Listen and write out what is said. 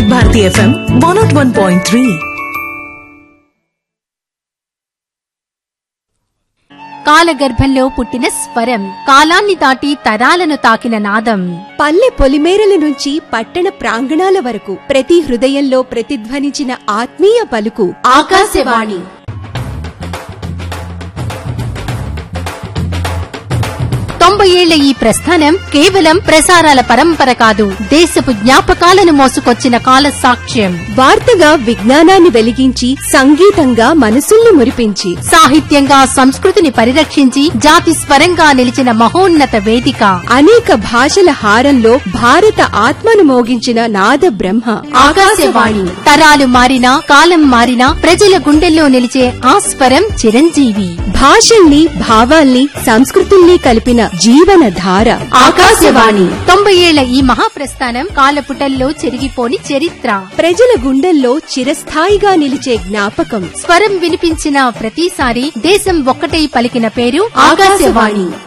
వివిధ Bharati FM one nought one point three కాలగర్భంలో పుట్టిన స్వరం కాలాన్ని దాటి తరాలను తాకిన నాదం పల్లె పొలిమేరల నుంచి పట్టణ ప్రాంగణాల వరకు ప్రతి హృదయంలో ప్రతిధ్వనించిన ఆత్మీయ పలుకు ఆకాశవాణి తొంభై ఏళ్ల ఈ ప్రస్థానం కేవలం ప్రసారాల పరంపర కాదు దేశపు జ్ఞాపకాలను మోసుకొచ్చిన కాల సాక్ష్యం వార్తగా విజ్ఞానాన్ని వెలిగించి సంగీతంగా మనసుల్ని మురిపించి సాహిత్యంగా సంస్కృతిని పరిరక్షించి జాతి స్వరంగా నిలిచిన మహోన్నత వేదిక అనేక భాషల హారంలో భారత ఆత్మను మోగించిన నాద బ్రహ్మ ఆకాశవాణి తరాలు మారినా కాలం మారినా ప్రజల గుండెల్లో నిలిచే ఆ స్వరం చిరంజీవి భాషల్ని భావాల్ని సంస్కృతుల్ని కలిపిన జీవన ధార ఆకాశవాణి తొంభై ఏళ్ల ఈ మహాప్రస్థానం కాలపుటల్లో చెరిగిపోని చరిత్ర ప్రజల గుండెల్లో చిరస్థాయిగా నిలిచే జ్ఞాపకం స్వరం వినిపించిన ప్రతిసారి దేశం ఒక్కటై పలికిన పేరు ఆకాశవాణి